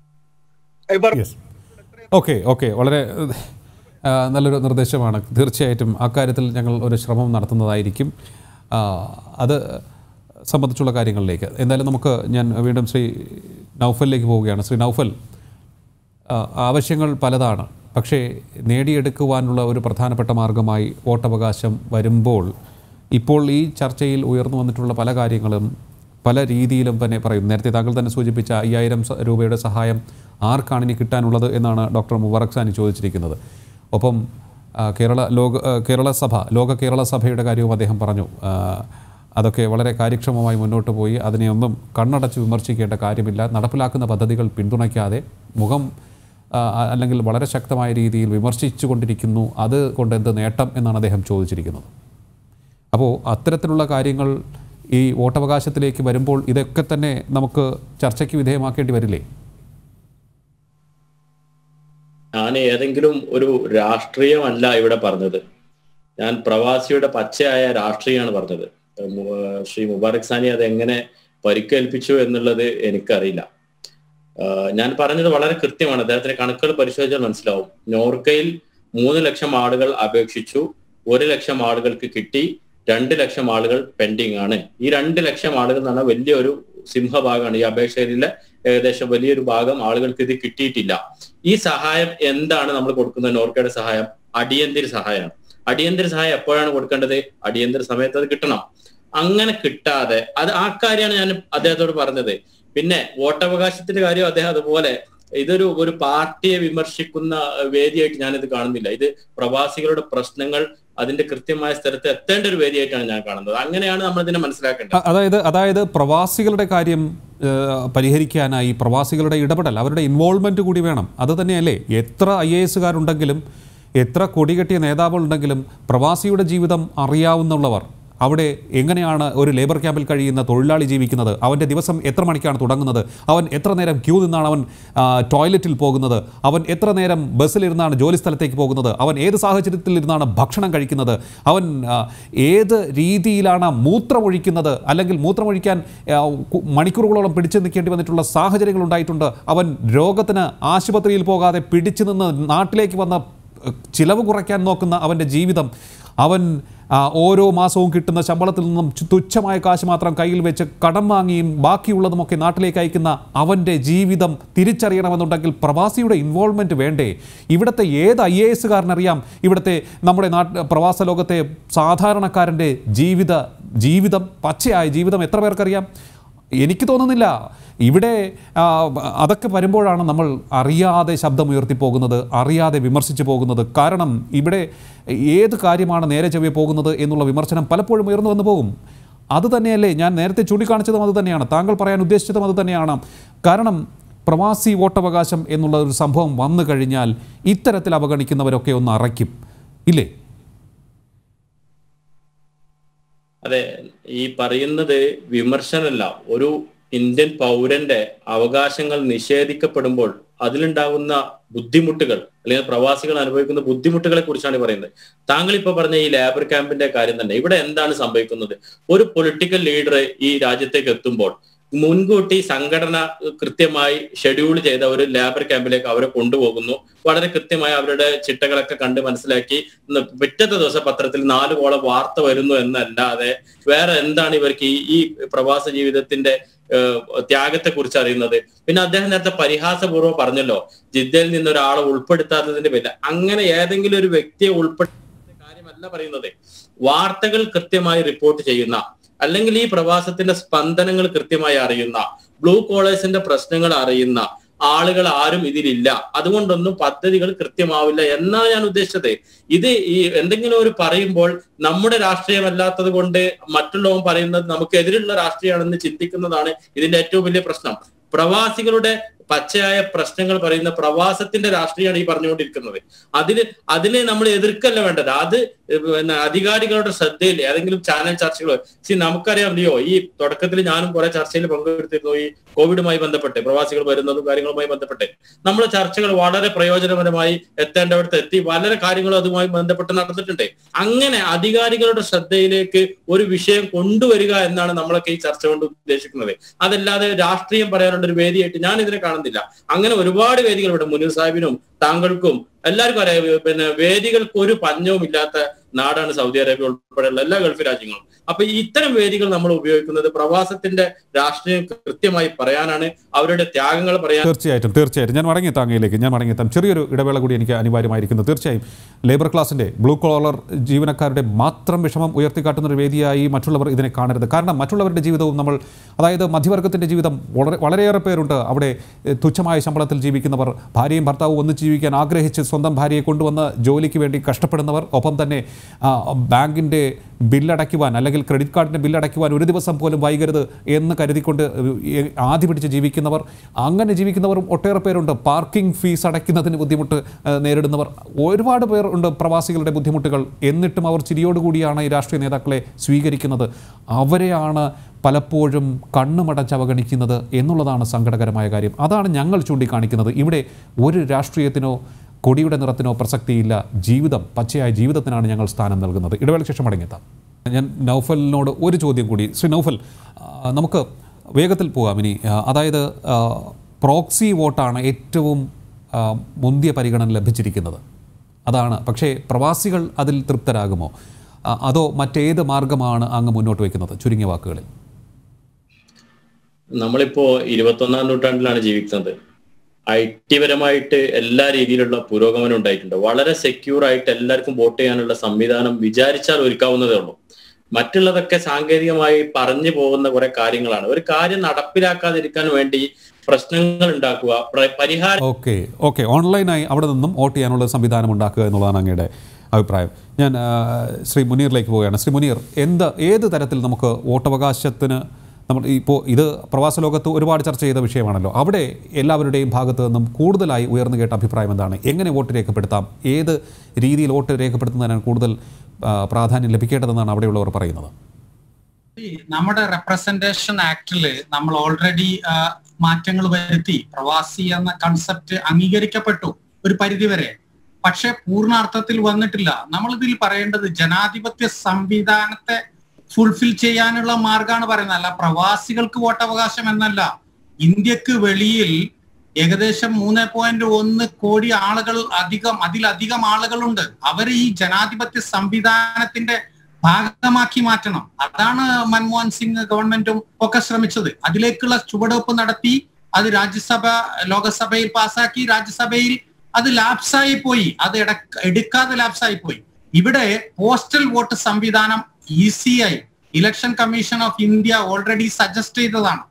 ഇവർ യെസ് ഓക്കെ ഓക്കെ വളരെ ആ, നല്ലൊരു നിർദ്ദേശമാണ് തീർച്ചയായിട്ടും അക്കാര്യത്തിൽ ഞങ്ങൾ ഒരു ശ്രമം നടത്തുന്നതായിരിക്കും ആ, അത് സംബന്ധിച്ചുള്ള കാര്യങ്ങളിലേക്ക് എന്തായാലും നമുക്ക് ഞാൻ വീണ്ടും ശ്രീ നൗഫലിലേക്ക് പോവുകയാണ് ശ്രീ നൗഫൽ ആ, ആവശ്യങ്ങൾ പലതാണ് പക്ഷേ നേടിയെടുക്കുവാനുള്ള ഒരു പ്രധാനപ്പെട്ട മാർഗമായി വോട്ടവകാശം വരുമ്പോൾ ഇപ്പോൾ ഈ ചർച്ചയിൽ ഉയർന്നു വന്നിട്ടുള്ള പല കാര്യങ്ങളും പല രീതിയിലും തന്നെ പറയും നേരത്തെ താങ്കൾ തന്നെ സൂചിപ്പിച്ച അയ്യായിരം സ- രൂപയുടെ സഹായം ആർക്കാണ് ഇനി കിട്ടാനുള്ളത് എന്നാണ് ഡോക്ടർ മുബറക് സാനി ചോദിച്ചിരിക്കുന്നത് ഒപ്പം ആ, കേരള ലോക ആ, കേരള സഭ ലോക കേരള സഭയുടെ കാര്യവും അദ്ദേഹം പറഞ്ഞു ആ, അതൊക്കെ വളരെ കാര്യക്ഷമമായി മുന്നോട്ട് പോയി അതിനെയൊന്നും കണ്ണടച്ച് വിമർശിക്കേണ്ട കാര്യമില്ല നടപ്പിലാക്കുന്ന പദ്ധതികൾ പിന്തുണയ്ക്കാതെ മുഖം ആ, അല്ലെങ്കിൽ വളരെ ശക്തമായ രീതിയിൽ വിമർശിച്ചു കൊണ്ടിരിക്കുന്നു അത് കൊണ്ട് എന്ത് നേട്ടം എന്നാണ് അദ്ദേഹം ചോദിച്ചിരിക്കുന്നത് അപ്പോൾ അത്തരത്തിലുള്ള കാര്യങ്ങൾ ഈ വോട്ടവകാശത്തിലേക്ക് വരുമ്പോൾ ഇതൊക്കെ തന്നെ നമുക്ക് ചർച്ചയ്ക്ക് വിധേയമാക്കേണ്ടി വരില്ലേ ഞാൻ ഏതെങ്കിലും ഒരു രാഷ്ട്രീയമല്ല ഇവിടെ പറഞ്ഞത് ഞാൻ പ്രവാസിയുടെ പച്ചയായ രാഷ്ട്രീയമാണ് പറഞ്ഞത് മു- ശ്രീ മുബാറക് സാനി അത് എങ്ങനെ പരിക്കേൽപ്പിച്ചു എന്നുള്ളത് എനിക്കറിയില്ല ആഹ് ഞാൻ പറഞ്ഞത് വളരെ കൃത്യമാണ് അദ്ദേഹത്തിന്റെ കണക്കുകൾ പരിശോധിച്ചാൽ മനസ്സിലാവും നോർക്കയിൽ മൂന്ന് ലക്ഷം ആളുകൾ അപേക്ഷിച്ചു ഒരു ലക്ഷം ആളുകൾക്ക് കിട്ടി രണ്ട് ലക്ഷം ആളുകൾ പെൻഡിങ് ആണ് ഈ രണ്ട് ലക്ഷം ആളുകൾ എന്ന് പറഞ്ഞാൽ വലിയൊരു സിംഹഭാഗമാണ് ഈ അപേക്ഷയിലെ ഏകദേശം വലിയൊരു ഭാഗം ആളുകൾക്ക് ഇത് കിട്ടിയിട്ടില്ല ഈ സഹായം എന്താണ് നമ്മൾ കൊടുക്കുന്നത് നോർക്കയുടെ സഹായം അടിയന്തര സഹായമാണ് അടിയന്തര സഹായം എപ്പോഴാണ് കൊടുക്കേണ്ടത് അടിയന്തര സമയത്ത് അത് കിട്ടണം അങ്ങനെ കിട്ടാതെ അത് ആ കാര്യമാണ് ഞാൻ അദ്ദേഹത്തോട് പറഞ്ഞത് പിന്നെ വോട്ടവകാശത്തിന്റെ കാര്യം അദ്ദേഹം അതുപോലെ ഇതൊരു ഒരു പാർട്ടിയെ വിമർശിക്കുന്ന വേദിയായിട്ട് ഞാനിത് കാണുന്നില്ല ഇത് പ്രവാസികളുടെ പ്രശ്നങ്ങൾ അതിന്റെ കൃത്യമായ സ്ഥലത്ത് എത്തേണ്ട ഒരു വേദിയായിട്ടാണ് ഞാൻ കാണുന്നത് അങ്ങനെയാണ് നമ്മൾ ഇതിനെ മനസ്സിലാക്കേണ്ടത് അ- അതായത് അതായത് പ്രവാസികളുടെ കാര്യം ഏഹ്, പരിഹരിക്കാനായി പ്രവാസികളുടെ ഇടപെടൽ അവരുടെ ഇൻവോൾവ്മെന്റ് കൂടി വേണം അത് തന്നെയല്ലേ എത്ര ഐ എ എസുകാരുണ്ടെങ്കിലും എത്ര കൊടികെട്ടിയ നേതാവുകളുണ്ടെങ്കിലും പ്രവാസിയുടെ ജീവിതം അറിയാവുന്നവർ അവിടെ എങ്ങനെയാണ് ഒരു ലേബർ ക്യാമ്പിൽ കഴിയുന്ന തൊഴിലാളി ജീവിക്കുന്നത് അവൻ്റെ ദിവസം എത്ര മണിക്കാണ് തുടങ്ങുന്നത് അവൻ എത്ര നേരം ക്യൂ നിന്നാണ് അവൻ ആ, ടോയ്ലറ്റിൽ പോകുന്നത് അവൻ എത്ര നേരം ബസ്സിലിരുന്നാണ് ജോലി സ്ഥലത്തേക്ക് പോകുന്നത് അവൻ ഏത് സാഹചര്യത്തിൽ ഇരുന്നാണ് ഭക്ഷണം കഴിക്കുന്നത് അവൻ ആ, ഏത് രീതിയിലാണ് മൂത്രമൊഴിക്കുന്നത് അല്ലെങ്കിൽ മൂത്രമൊഴിക്കാൻ ആ, കു- മണിക്കൂറുകളോളം പിടിച്ചു നിൽക്കേണ്ടി വന്നിട്ടുള്ള സാഹചര്യങ്ങൾ ഉണ്ടായിട്ടുണ്ട് അവൻ രോഗത്തിന് ആശുപത്രിയിൽ പോകാതെ പിടിച്ചു നിന്ന് നാട്ടിലേക്ക് വന്ന ഏഹ്, ചിലവ് കുറയ്ക്കാൻ നോക്കുന്ന അവൻ്റെ ജീവിതം അവൻ ആ, ഓരോ മാസവും കിട്ടുന്ന ശമ്പളത്തിൽ നിന്നും ചു- തുച്ഛമായ കാശ് മാത്രം കയ്യിൽ വെച്ച് കടം വാങ്ങിയും ബാക്കിയുള്ളതുമൊക്കെ നാട്ടിലേക്ക് അയക്കുന്ന അവൻ്റെ ജീവിതം തിരിച്ചറിയണമെന്നുണ്ടെങ്കിൽ പ്രവാസിയുടെ ഇൻവോൾവ്മെൻറ്റ് വേണ്ടേ ഇവിടുത്തെ ഏത് ഐ എ എസുകാരനറിയാം ഇവിടുത്തെ നമ്മുടെ നാട്ട് പ്രവാസ ലോകത്തെ സാധാരണക്കാരൻ്റെ ജീവിത ജീവിതം പച്ചയായ ജീവിതം എത്ര പേർക്കറിയാം എനിക്ക് തോന്നുന്നില്ല ഇവിടെ ആ, അതൊക്കെ വരുമ്പോഴാണ് നമ്മൾ അറിയാതെ ശബ്ദമുയർത്തി പോകുന്നത് അറിയാതെ വിമർശിച്ചു പോകുന്നത് കാരണം ഇവിടെ ഏത് കാര്യമാണ് നേരെ ചെവ്വേ പോകുന്നത് എന്നുള്ള വിമർശനം പലപ്പോഴും ഉയർന്നു വന്നു പോകും അത് തന്നെയല്ലേ ഞാൻ നേരത്തെ ചൂണ്ടിക്കാണിച്ചതും അത് തന്നെയാണ് താങ്കൾ പറയാൻ ഉദ്ദേശിച്ചതും അത് തന്നെയാണ് കാരണം പ്രവാസി വോട്ടവകാശം എന്നുള്ള ഒരു സംഭവം വന്നു കഴിഞ്ഞാൽ ഇത്തരത്തിൽ അവഗണിക്കുന്നവരൊക്കെ ഒന്ന് അറയ്ക്കും ഇല്ലേ അതെ ഈ പറയുന്നത് വിമർശനമല്ല ഒരു ഇന്ത്യൻ പൗരന്റെ അവകാശങ്ങൾ നിഷേധിക്കപ്പെടുമ്പോൾ അതിലുണ്ടാകുന്ന ബുദ്ധിമുട്ടുകൾ അല്ലെങ്കിൽ പ്രവാസികൾ അനുഭവിക്കുന്ന ബുദ്ധിമുട്ടുകളെ കുറിച്ചാണ് പറയുന്നത് താങ്കൾ ഇപ്പൊ പറഞ്ഞ ഈ ലേബർ ക്യാമ്പിന്റെ കാര്യം തന്നെ ഇവിടെ എന്താണ് സംഭവിക്കുന്നത് ഒരു പൊളിറ്റിക്കൽ ലീഡർ ഈ രാജ്യത്തേക്ക് എത്തുമ്പോൾ മുൻകൂട്ടി സംഘടന കൃത്യമായി ഷെഡ്യൂൾ ചെയ്ത ഒരു ലേബർ ക്യാമ്പിലേക്ക് അവരെ കൊണ്ടുപോകുന്നു വളരെ കൃത്യമായി അവരുടെ ചിട്ടകളൊക്കെ കണ്ട് മനസ്സിലാക്കി ഇന്ന് പിറ്റത്തെ ദിവസം പത്രത്തിൽ നാല് കോളം വാർത്ത വരുന്നു എന്നല്ലാതെ വേറെ എന്താണ് ഇവർക്ക് ഈ ഈ പ്രവാസ ജീവിതത്തിന്റെ ത്യാഗത്തെ കുറിച്ച് അറിയുന്നത് പിന്നെ അദ്ദേഹം നേരത്തെ പരിഹാസപൂർവ്വം പറഞ്ഞല്ലോ ജിദ്ദയിൽ നിന്ന് ഒരാളെ ഉൾപ്പെടുത്താത്തതിന്റെ പേരിൽ അങ്ങനെ ഏതെങ്കിലും ഒരു വ്യക്തിയെ ഉൾപ്പെടുത്തുന്ന കാര്യമല്ല പറയുന്നത് വാർത്തകൾ കൃത്യമായി റിപ്പോർട്ട് ചെയ്യുന്ന അല്ലെങ്കിൽ ഈ പ്രവാസത്തിന്റെ സ്പന്ദനങ്ങൾ കൃത്യമായി അറിയുന്ന ബ്ലൂ കോളേഴ്സിന്റെ പ്രശ്നങ്ങൾ അറിയുന്ന ആളുകൾ ആരും ഇതിലില്ല അതുകൊണ്ടൊന്നും പദ്ധതികൾ കൃത്യമാവില്ല എന്നാണ് ഞാൻ ഉദ്ദേശിച്ചത് ഇത് ഈ എന്തെങ്കിലും ഒരു പറയുമ്പോൾ നമ്മുടെ രാഷ്ട്രീയമല്ലാത്തത് കൊണ്ട് മറ്റുള്ളവൻ പറയുന്നത് നമുക്ക് എതിരുള്ള രാഷ്ട്രീയമാണെന്ന് ചിന്തിക്കുന്നതാണ് ഇതിന്റെ ഏറ്റവും വലിയ പ്രശ്നം പ്രവാസികളുടെ പച്ചയായ പ്രശ്നങ്ങൾ പറയുന്ന പ്രവാസത്തിന്റെ രാഷ്ട്രീയമാണ് ഈ പറഞ്ഞുകൊണ്ടിരിക്കുന്നത് അതിന് അതിനെ നമ്മൾ എതിർക്കല്ല വേണ്ടത് അത് പിന്നെ അധികാരികളുടെ ശ്രദ്ധയിൽ ഏതെങ്കിലും ചാനൽ ചർച്ചകളോ സി നമുക്കറിയാം ലിയോ ഈ തുടക്കത്തിൽ ഞാനും കുറെ ചർച്ചയിൽ പങ്കെടുത്തിരുന്നു ഈ കോവിഡുമായി ബന്ധപ്പെട്ട് പ്രവാസികൾ വരുന്നതും കാര്യങ്ങളുമായി ബന്ധപ്പെട്ട് നമ്മൾ ചർച്ചകൾ വളരെ പ്രയോജനപരമായി എത്തേണ്ടവിടത്ത് എത്തി വളരെ കാര്യങ്ങളും അതുമായി ബന്ധപ്പെട്ട് നടന്നിട്ടുണ്ട് അങ്ങനെ അധികാരികളുടെ ശ്രദ്ധയിലേക്ക് ഒരു വിഷയം കൊണ്ടുവരിക എന്നാണ് നമ്മളൊക്കെ ഈ ചർച്ച കൊണ്ട് ഉദ്ദേശിക്കുന്നത് അതല്ലാതെ രാഷ്ട്രീയം പറയാനുള്ള ഒരു വേദിയായിട്ട് ഞാൻ ഇതിനെ കാണുന്നില്ല അങ്ങനെ ഒരുപാട് വേദികൾ ഇവിടെ മുനീർ സാഹിബിനും താങ്കൾക്കും എല്ലാവർക്കും അറിയാം പിന്നെ വേദികൾക്ക് ഒരു പഞ്ഞവും ഇല്ലാത്ത നാടാണ് സൗദി അറേബ്യ ഉൾപ്പെടെയുള്ള എല്ലാ ഗൾഫ് രാജ്യങ്ങളും അപ്പൊ ഇത്തരം വേദികൾ നമ്മൾ ഉപയോഗിക്കുന്നത് പ്രവാസത്തിന്റെ രാഷ്ട്രീയം കൃത്യമായി പറയാനാണ് അവരുടെ ത്യാഗങ്ങൾ പറയാൻ തീർച്ചയായിട്ടും തീർച്ചയായിട്ടും ഞാൻ മടങ്ങിയെത്താം അങ്ങയിലേക്ക് ഞാൻ മടങ്ങിയെത്താം ചെറിയൊരു ഇടവേള കൂടി എനിക്ക് അനിവാര്യമായിരിക്കുന്നു തീർച്ചയായും ലേബർ ക്ലാസിൻ്റെ ബ്ലൂ കോളർ ജീവനക്കാരുടെ മാത്രം വിഷമം ഉയർത്തിക്കാട്ടുന്ന ഒരു വേദിയായി മറ്റുള്ളവർ ഇതിനെ കാണരുത് കാരണം മറ്റുള്ളവരുടെ ജീവിതവും നമ്മൾ അതായത് മധ്യവർഗത്തിൻ്റെ ജീവിതം വളരെ വളരെയേറെ പേരുണ്ട് അവിടെ എഹ്, തുച്ഛമായ ശമ്പളത്തിൽ ജീവിക്കുന്നവർ ഭാര്യയും ഭർത്താവും ഒന്നിച്ച് ജീവിക്കാൻ ആഗ്രഹിച്ച് സ്വന്തം ഭാര്യയെ കൊണ്ടുവന്ന് ജോലിക്ക് വേണ്ടി കഷ്ടപ്പെടുന്നവർ ഒപ്പം തന്നെ ആ, ബാങ്കിൻ്റെ ബില്ലടയ്ക്കുവാൻ അല്ലെങ്കിൽ ക്രെഡിറ്റ് കാർഡിൻ്റെ ബില്ലടയ്ക്കുവാൻ ഒരു ദിവസം പോലും വൈകരുത് എന്ന് കരുതിക്കൊണ്ട് ഏഹ്, ആദ്യ പിടിച്ച് ജീവിക്കുന്നവർ അങ്ങനെ ജീവിക്കുന്നവരും ഒട്ടേറെ പേരുണ്ട് പാർക്കിംഗ് ഫീസ് അടയ്ക്കുന്നതിന് ബുദ്ധിമുട്ട് ഏഹ്, നേരിടുന്നവർ ഒരുപാട് പേർ ഉണ്ട് പ്രവാസികളുടെ ബുദ്ധിമുട്ടുകൾ എന്നിട്ടും അവർ ചിരിയോടുകൂടിയാണ് ഈ രാഷ്ട്രീയ നേതാക്കളെ സ്വീകരിക്കുന്നത് അവരെയാണ് പലപ്പോഴും കണ്ണുമടച്ച് അവഗണിക്കുന്നത് എന്നുള്ളതാണ് സങ്കടകരമായ കാര്യം അതാണ് ഞങ്ങൾ ചൂണ്ടിക്കാണിക്കുന്നത് ഇവിടെ ഒരു രാഷ്ട്രീയത്തിനോ കൊടിയുടെ നിറത്തിനോ പ്രസക്തിയില്ല ജീവിതം പച്ചയായ ജീവിതത്തിനാണ് ഞങ്ങൾ സ്ഥാനം നൽകുന്നത് ഇടവേളയ്ക്ക് ശേഷം മടങ്ങിയെത്താം ഞാൻ നൗഫലിനോട് ഒരു ചോദ്യം കൂടി ശ്രീ നൗഫൽ ആ, നമുക്ക് വേഗത്തിൽ പോകാം ഇനി ആ, അതായത് ആ, പ്രോക്സി വോട്ടാണ് ഏറ്റവും ആ, മുന്തിയ പരിഗണന ലഭിച്ചിരിക്കുന്നത് അതാണ് പക്ഷേ പ്രവാസികൾ അതിൽ തൃപ്തരാകുമോ ആ, അതോ മറ്റേത് മാർഗമാണ് അങ്ങ് മുന്നോട്ട് വയ്ക്കുന്നത് ചുരുങ്ങിയ വാക്കുകളിൽ നമ്മളിപ്പോ ഇരുപത്തൊന്നാം നൂറ്റാണ്ടിലാണ് ജീവിക്കുന്നത് ഐ ടി പരമായിട്ട് എല്ലാ രീതിയിലുള്ള പുരോഗമനം ഉണ്ടായിട്ടുണ്ട് വളരെ സെക്യൂർ ആയിട്ട് എല്ലാവർക്കും വോട്ട് ചെയ്യാനുള്ള സംവിധാനം വിചാരിച്ചാൽ ഒരുക്കാവുന്നതേ ഉള്ളൂ മറ്റുള്ളതൊക്കെ സാങ്കേതികമായി പറഞ്ഞു പോകുന്ന കുറെ കാര്യങ്ങളാണ് ഒരു കാര്യം നടപ്പിലാക്കാതിരിക്കാൻ വേണ്ടി പ്രശ്നങ്ങൾ ഉണ്ടാക്കുക പ്ര- പരിഹാരം ഓക്കെ ഓക്കെ ഓൺലൈനായി അവിടെ നിന്നും വോട്ട് ചെയ്യാനുള്ള സംവിധാനം ഉണ്ടാക്കുക എന്നുള്ളതാണ് അങ്ങയുടെ അഭിപ്രായം ഞാൻ ആ, ശ്രീ മുനീറിലേക്ക് പോവുകയാണ് ശ്രീ മുനീർ എന്ത് ഏത് തരത്തിൽ നമുക്ക് വോട്ടവകാശത്തിന് നമ്മൾ ഇപ്പോൾ ഇത് പ്രവാസ ലോകത്ത് ഒരുപാട് ചർച്ച ചെയ്ത വിഷയമാണല്ലോ അവിടെ എല്ലാവരുടെയും ഭാഗത്ത് നിന്നും കൂടുതലായി ഉയർന്നു കേട്ട അഭിപ്രായം എന്താണ് എങ്ങനെ വോട്ട് രേഖപ്പെടുത്താം ഏത് രീതിയിൽ വോട്ട് രേഖപ്പെടുത്തുന്നതിനാണ് കൂടുതൽ ആ, പ്രാധാന്യം ലഭിക്കേണ്ടതെന്നാണ് അവിടെയുള്ളവർ പറയുന്നത് ഈ നമ്മുടെ റെപ്രസെന്റേഷൻ ആക്ടിൽ നമ്മൾ ഓൾറെഡി മാറ്റങ്ങൾ വരുത്തി പ്രവാസി എന്ന കൺസെപ്റ്റ് അംഗീകരിക്കപ്പെട്ടു ഒരു പരിധിവരെ പക്ഷെ പൂർണ്ണാർത്ഥത്തിൽ വന്നിട്ടില്ല നമ്മൾ ഇതിൽ പറയേണ്ടത് ജനാധിപത്യ സംവിധാനത്തെ ഫുൾഫിൽ ചെയ്യാനുള്ള മാർഗമാണ് പറയുന്നത് അല്ല പ്രവാസികൾക്ക് വോട്ടവകാശം എന്നല്ല ഇന്ത്യക്ക് വെളിയിൽ ഏകദേശം മൂന്ന് പോയിന്റ് ഒന്ന് കോടി ആളുകൾ അധികം അതിലധികം ആളുകളുണ്ട് അവർ ഈ ജനാധിപത്യ സംവിധാനത്തിന്റെ ഭാഗമാക്കി മാറ്റണം അതാണ് മൻമോഹൻ സിംഗ് ഗവൺമെന്റും ഒക്കെ ശ്രമിച്ചത് അതിലേക്കുള്ള ചുവടുവെപ്പ് നടത്തി അത് രാജ്യസഭ ലോകസഭയിൽ പാസാക്കി രാജ്യസഭയിൽ അത് ലാപ്സായി പോയി അത് എട- എടുക്കാതെ ലാപ്സായി പോയി ഇവിടെ പോസ്റ്റൽ വോട്ട് സംവിധാനം ഈസിയായി election commission of India already suggest ചെയ്തതാണ്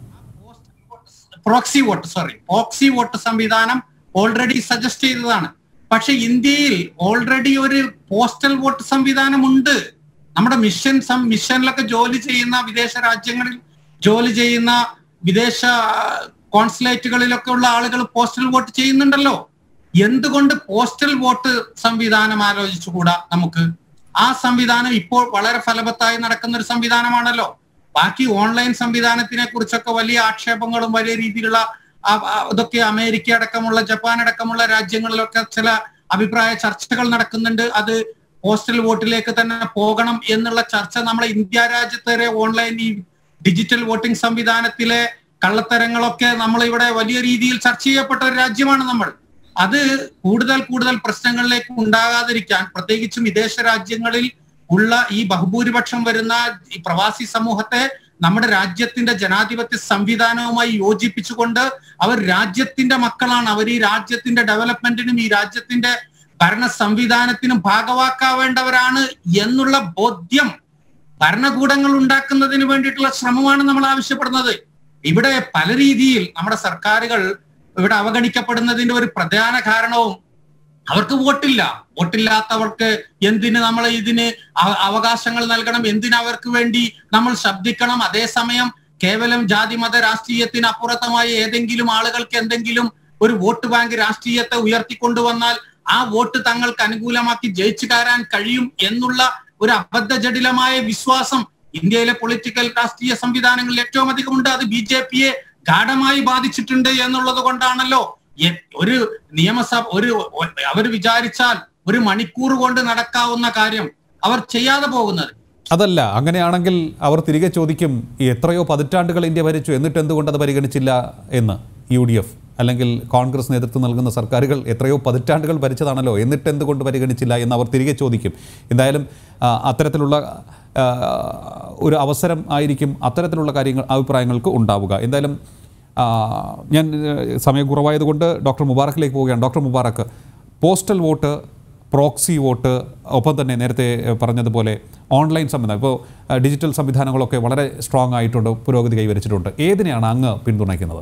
proxy vote sorry proxy vote സംവിധാനം ഓൾറെഡി സജസ്റ്റ് ചെയ്തതാണ് പക്ഷെ ഇന്ത്യയിൽ ഓൾറെഡി ഒരു പോസ്റ്റൽ വോട്ട് സംവിധാനം ഉണ്ട് നമ്മുടെ മിഷൻ സം മിഷനിലൊക്കെ ജോലി ചെയ്യുന്ന വിദേശ രാജ്യങ്ങളിൽ ജോലി ചെയ്യുന്ന വിദേശ കോൺസുലേറ്റുകളിലൊക്കെ ഉള്ള ആളുകൾ പോസ്റ്റൽ വോട്ട് ചെയ്യുന്നുണ്ടല്ലോ എന്തുകൊണ്ട് പോസ്റ്റൽ വോട്ട് സംവിധാനം ആലോചിച്ചുകൂടാ നമുക്ക് ആ സംവിധാനം ഇപ്പോൾ വളരെ ഫലവത്തായി നടക്കുന്ന ഒരു സംവിധാനമാണല്ലോ ബാക്കി ഓൺലൈൻ സംവിധാനത്തിനെ കുറിച്ചൊക്കെ വലിയ ആക്ഷേപങ്ങളും വലിയ രീതിയിലുള്ള ആ- ആ ഇതൊക്കെ അമേരിക്ക അടക്കമുള്ള ജപ്പാൻ അടക്കമുള്ള രാജ്യങ്ങളിലൊക്കെ ചില അഭിപ്രായ ചർച്ചകൾ നടക്കുന്നുണ്ട് അത് പോസ്റ്റൽ വോട്ടിലേക്ക് തന്നെ പോകണം എന്നുള്ള ചർച്ച നമ്മളെ ഇന്ത്യ രാജ്യത്തെ ഓൺലൈൻ ഈ ഡിജിറ്റൽ വോട്ടിംഗ് സംവിധാനത്തിലെ കള്ളത്തരങ്ങളൊക്കെ നമ്മൾ ഇവിടെ വലിയ രീതിയിൽ ചർച്ച ചെയ്യപ്പെട്ട ഒരു രാജ്യമാണ് നമ്മൾ അത് കൂടുതൽ കൂടുതൽ പ്രശ്നങ്ങളിലേക്ക് ഉണ്ടാകാതിരിക്കാൻ പ്രത്യേകിച്ചും വിദേശ രാജ്യങ്ങളിൽ ഉള്ള ഈ ബഹുഭൂരിപക്ഷം വരുന്ന ഈ പ്രവാസി സമൂഹത്തെ നമ്മുടെ രാജ്യത്തിന്റെ ജനാധിപത്യ സംവിധാനവുമായി യോജിപ്പിച്ചുകൊണ്ട് അവർ രാജ്യത്തിന്റെ മക്കളാണ് അവർ ഈ രാജ്യത്തിന്റെ ഡെവലപ്മെന്റിനും ഈ രാജ്യത്തിന്റെ ഭരണ സംവിധാനത്തിനും ഭാഗവാക്കാവേണ്ടവരാണ് എന്നുള്ള ബോധ്യം ഭരണകൂടങ്ങൾ ഉണ്ടാക്കുന്നതിന് വേണ്ടിയിട്ടുള്ള ശ്രമമാണ് നമ്മൾ ആവശ്യപ്പെടുന്നത് ഇവിടെ പല രീതിയിൽ നമ്മുടെ സർക്കാരുകൾ ഇവിടെ അവഗണിക്കപ്പെടുന്നതിന്റെ ഒരു പ്രധാന കാരണവും അവർക്ക് വോട്ടില്ല വോട്ടില്ലാത്തവർക്ക് എന്തിന് നമ്മൾ ഇതിന് അവ- അവകാശങ്ങൾ നൽകണം എന്തിന് അവർക്ക് വേണ്ടി നമ്മൾ ശബ്ദിക്കണം അതേസമയം കേവലം ജാതി മത രാഷ്ട്രീയത്തിന് അപ്പുറത്തമായി ഏതെങ്കിലും ആളുകൾക്ക് എന്തെങ്കിലും ഒരു വോട്ട് ബാങ്ക് രാഷ്ട്രീയത്തെ ഉയർത്തിക്കൊണ്ടുവന്നാൽ ആ വോട്ട് തങ്ങൾക്ക് അനുകൂലമാക്കി ജയിച്ചു കയറാൻ കഴിയും എന്നുള്ള ഒരു അബദ്ധജടിലമായ വിശ്വാസം ഇന്ത്യയിലെ പൊളിറ്റിക്കൽ രാഷ്ട്രീയ സംവിധാനങ്ങളിൽ ഏറ്റവും അധികം ഉണ്ട് അത് ബി ജെ പിയെ ഗാഠമായി ബാധിച്ചിട്ടുണ്ട് എന്നുള്ളത് കൊണ്ടാണല്ലോ എ- ഒരു നിയമസഭ ഒരു അവർ വിചാരിച്ചാൽ ഒരു മണിക്കൂർ കൊണ്ട് നടക്കാവുന്ന കാര്യം അവർ ചെയ്യാതെ പോകുന്നത് അതല്ല അങ്ങനെയാണെങ്കിൽ അവർ തിരികെ ചോദിക്കും ഈ എത്രയോ പതിറ്റാണ്ടുകൾ ഇന്ത്യ ഭരിച്ചു എന്നിട്ട് എന്തുകൊണ്ട് അത് പരിഗണിച്ചില്ല എന്ന് യു ഡി എഫ് അല്ലെങ്കിൽ കോൺഗ്രസ് നേതൃത്വം നൽകുന്ന സർക്കാരുകൾ എത്രയോ പതിറ്റാണ്ടുകൾ ഭരിച്ചതാണല്ലോ എന്നിട്ട് എന്തുകൊണ്ട് പരിഗണിച്ചില്ല എന്ന് അവർ തിരികെ ചോദിക്കും എന്തായാലും ആ, അത്തരത്തിലുള്ള ആ, ഒരു അവസരം ആയിരിക്കും അത്തരത്തിലുള്ള കാര്യങ്ങൾ അഭിപ്രായങ്ങൾക്ക് ഉണ്ടാവുക എന്തായാലും ആ, ഞാൻ ഏഹ്, സമയം കുറവായതുകൊണ്ട് ഡോക്ടർ മുബാറക്കിലേക്ക് പോവുകയാണ് doctor Mubarak postal vote proxy vote ഒപ്പം തന്നെ നേരത്തെ ഏഹ്, പറഞ്ഞതുപോലെ ഓൺലൈൻ സംവിധാനം ഇപ്പോൾ ഏഹ്, ഡിജിറ്റൽ സംവിധാനങ്ങളൊക്കെ വളരെ സ്ട്രോങ് ആയിട്ടുണ്ട് പുരോഗതി കൈവരിച്ചിട്ടുണ്ട് ഏതിനെയാണ് അങ്ങ് പിന്തുണയ്ക്കുന്നത്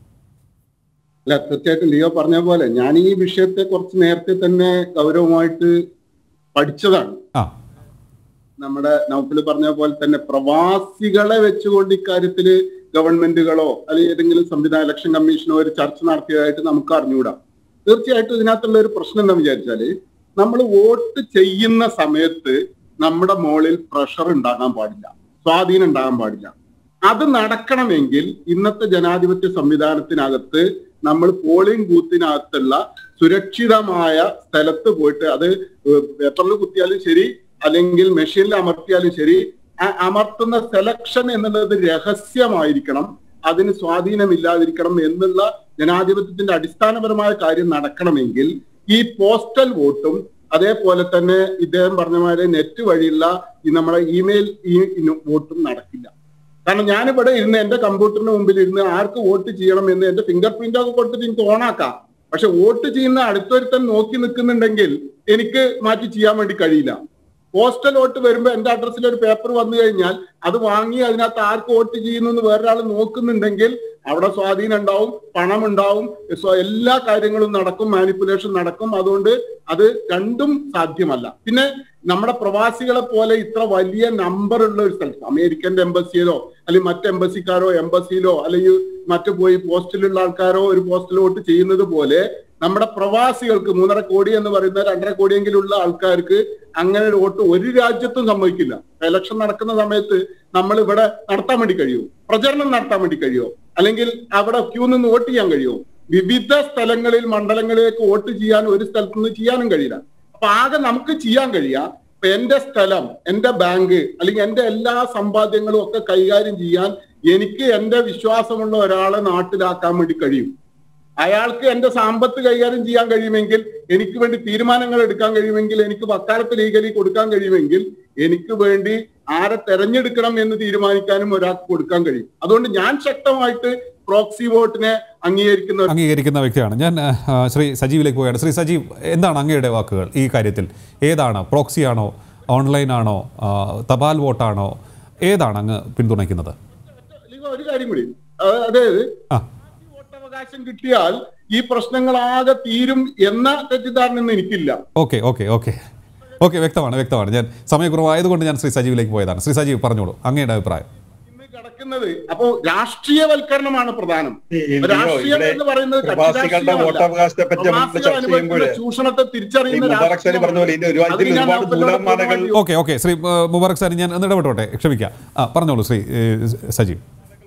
അല്ല തീർച്ചയായിട്ടും ലിയോ പറഞ്ഞ പോലെ ഞാൻ ഈ വിഷയത്തെ കുറച്ച് നേരത്തെ തന്നെ ഗൗരവമായിട്ട് പഠിച്ചതാണ് ആ നമ്മുടെ നൗഫിൽ പറഞ്ഞ പോലെ തന്നെ പ്രവാസികളെ വെച്ചുകൊണ്ട് ഇക്കാര്യത്തില് ഗവൺമെന്റുകളോ അല്ലെങ്കിൽ ഏതെങ്കിലും സംവിധാന ഇലക്ഷൻ കമ്മീഷനോ ഒരു ചർച്ച നടത്തിയതായിട്ട് നമുക്ക് അറിഞ്ഞുകൂടാ തീർച്ചയായിട്ടും ഇതിനകത്തുള്ള ഒരു പ്രശ്നം എന്താ വിചാരിച്ചാല് നമ്മൾ വോട്ട് ചെയ്യുന്ന സമയത്ത് നമ്മുടെ മുകളിൽ പ്രഷർ ഉണ്ടാകാൻ പാടില്ല സ്വാധീനം ഉണ്ടാകാൻ പാടില്ല അത് നടക്കണമെങ്കിൽ ഇന്നത്തെ ജനാധിപത്യ സംവിധാനത്തിനകത്ത് നമ്മൾ പോളിംഗ് ബൂത്തിനകത്തുള്ള സുരക്ഷിതമായ സ്ഥലത്ത് പോയിട്ട് അത് പേപ്പറിൽ കുത്തിയാലും ശരി അല്ലെങ്കിൽ മെഷീനിൽ അമർത്തിയാലും ശരി ആ അമർത്തുന്ന സെലക്ഷൻ എന്നുള്ളത് രഹസ്യമായിരിക്കണം അതിന് സ്വാധീനമില്ലാതിരിക്കണം എന്നുള്ള ജനാധിപത്യത്തിന്റെ അടിസ്ഥാനപരമായ കാര്യം നടക്കണമെങ്കിൽ ഈ പോസ്റ്റൽ വോട്ടും അതേപോലെ തന്നെ ഇദ്ദേഹം പറഞ്ഞ മാതിരി നെറ്റ് വഴിയുള്ള ഈ നമ്മുടെ ഇമെയിൽ ഈ വോട്ടും നടക്കില്ല കാരണം ഞാനിവിടെ ഇരുന്ന് എന്റെ കമ്പ്യൂട്ടറിന് മുമ്പിൽ ഇരുന്ന് ആർക്ക് വോട്ട് ചെയ്യണം എന്ന് എന്റെ ഫിംഗർ പ്രിന്റ് ഒക്കെ കൊടുത്തിട്ട് എനിക്ക് ഓണാക്കാം പക്ഷെ വോട്ട് ചെയ്യുന്ന അടുത്തൊരുത്തൻ നോക്കി നിൽക്കുന്നുണ്ടെങ്കിൽ എനിക്ക് മാറ്റി ചെയ്യാൻ വേണ്ടി കഴിയില്ല പോസ്റ്റൽ വോട്ട് വരുമ്പോൾ എന്റെ അഡ്രസ്സിൽ ഒരു പേപ്പർ വന്നു കഴിഞ്ഞാൽ അത് വാങ്ങി അതിനകത്ത് ആർക്ക് വോട്ട് ചെയ്യുന്നു എന്ന് വേറൊരാൾ നോക്കുന്നുണ്ടെങ്കിൽ അവിടെ സ്വാധീനം ഉണ്ടാവും പണം ഉണ്ടാവും സ്വ- എല്ലാ കാര്യങ്ങളും നടക്കും മാനിപ്പുലേഷൻ നടക്കും അതുകൊണ്ട് അത് രണ്ടും സാധ്യമല്ല പിന്നെ നമ്മുടെ പ്രവാസികളെ പോലെ ഇത്ര വലിയ നമ്പർ ഉള്ള ഒരു സ്ഥലത്ത് അമേരിക്കന്റെ എംബസിയിലോ അല്ലെങ്കിൽ മറ്റ് എംബസിക്കാരോ എംബസിയിലോ അല്ലെങ്കിൽ മറ്റു പോയി പോസ്റ്റിലുള്ള ആൾക്കാരോ ഒരു പോസ്റ്റൽ വോട്ട് ചെയ്യുന്നത് പോലെ നമ്മുടെ പ്രവാസികൾക്ക് മൂന്നര കോടി എന്ന് പറയുന്ന രണ്ടര കോടിയെങ്കിലുള്ള ആൾക്കാർക്ക് അങ്ങനെ ഒരു വോട്ട് ഒരു രാജ്യത്തും സംഭവിക്കില്ല ഇലക്ഷൻ നടക്കുന്ന സമയത്ത് നമ്മൾ ഇവിടെ നടത്താൻ വേണ്ടി കഴിയുമോ പ്രചരണം നടത്താൻ വേണ്ടി കഴിയുമോ അല്ലെങ്കിൽ അവിടെ ക്യൂ നിന്ന് വോട്ട് ചെയ്യാൻ കഴിയുമോ വിവിധ സ്ഥലങ്ങളിൽ മണ്ഡലങ്ങളിലേക്ക് വോട്ട് ചെയ്യാൻ ഒരു സ്ഥലത്ത് നിന്ന് ചെയ്യാനും കഴിയില്ല അപ്പൊ ആകെ നമുക്ക് ചെയ്യാൻ കഴിയുക ഇപ്പൊ എന്റെ സ്ഥലം എന്റെ ബാങ്ക് അല്ലെങ്കിൽ എന്റെ എല്ലാ സമ്പാദ്യങ്ങളും ഒക്കെ കൈകാര്യം ചെയ്യാൻ എനിക്ക് എന്റെ വിശ്വാസമുള്ള ഒരാളെ നാട്ടിലാക്കാൻ വേണ്ടി കഴിയും അയാൾക്ക് എന്റെ സാമ്പത്ത് കൈകാര്യം ചെയ്യാൻ കഴിയുമെങ്കിൽ എനിക്ക് വേണ്ടി തീരുമാനങ്ങൾ എടുക്കാൻ കഴിയുമെങ്കിൽ എനിക്ക് വക്കാലത്ത് ലീഗലി കൊടുക്കാൻ കഴിയുമെങ്കിൽ എനിക്ക് വേണ്ടി ആരെ തെരഞ്ഞെടുക്കണം എന്ന് തീരുമാനിക്കാനും ഒരാൾക്ക് കൊടുക്കാൻ കഴിയും അതുകൊണ്ട് ഞാൻ ശക്തമായിട്ട് പ്രോക്സി വോട്ടിനെ അംഗീകരിക്കുന്ന ഒരു അംഗീകരിക്കുന്ന വ്യക്തിയാണ് ഞാൻ ആ, ശ്രീ സജീവിലേക്ക് പോവുകയാണ് ശ്രീ സജീവ് എന്താണ് അങ്ങയുടെ വാക്കുകൾ ഈ കാര്യത്തിൽ ഏതാണ് പ്രോക്സി ആണോ ഓൺലൈൻ ആണോ ആ, തപാൽ വോട്ടാണോ ഏതാണ് അങ്ങ് പിന്തുണയ്ക്കുന്നത് അല്ലെങ്കിൽ ഒരു കാര്യം കൂടി അതാ- അതായത് ആ വോട്ടവകാശം കിട്ടിയാൽ ഈ പ്രശ്നങ്ങളാകെ തീരും എന്ന തെറ്റിദ്ധാരണയൊന്നും എനിക്കില്ല ഓക്കെ ഓക്കെ ഓക്കെ ഓക്കെ വ്യക്തമാണ് വ്യക്തമാണ് ഞാൻ സമയക്കുറവായതുകൊണ്ട് ഞാൻ ശ്രീ സജീവിലേക്ക് പോയതാണ് ശ്രീ സജീവ് പറഞ്ഞോളൂ അങ്ങയുടെ അഭിപ്രായം ഇന്ന് കിടക്കുന്നത് അപ്പോ രാഷ്ട്രീയവൽക്കരണമാണ് പ്രധാനം ഈ ലിയോ, രാഷ്ട്രീയം ഇവിടെ എന്ന് പറയുന്നത് പ്രവാസികളുടെ കക്ഷിരാഷ്ട്രീയമല്ല. വോട്ടവകാശത്തെ പറ്റി നമ്മൾ പ്രവാസികൾ ചർച്ച അനുഭവിക്കുന്ന ചെയ്യുമ്പോൾ ചൂഷണത്തെ ഈ തിരിച്ചറിയുന്ന മുബാറക് സാനി പറഞ്ഞ പോലെ ഇതിന് ഒരു- അത് ഇതിൽ ഞാൻ ഒരുപാട് നൗഫലിനോട് നൂലാമാലകൾ പൂർണ്ണമായും ഓക്കെ ഓക്കെ ശ്രീ ആ, മുബാറക് സാർ ഞാൻ ഒന്ന് ഇടപെട്ടോട്ടെ ക്ഷമിക്കാം ആ പറഞ്ഞോളൂ ശ്രീ ഏ, സജീവ്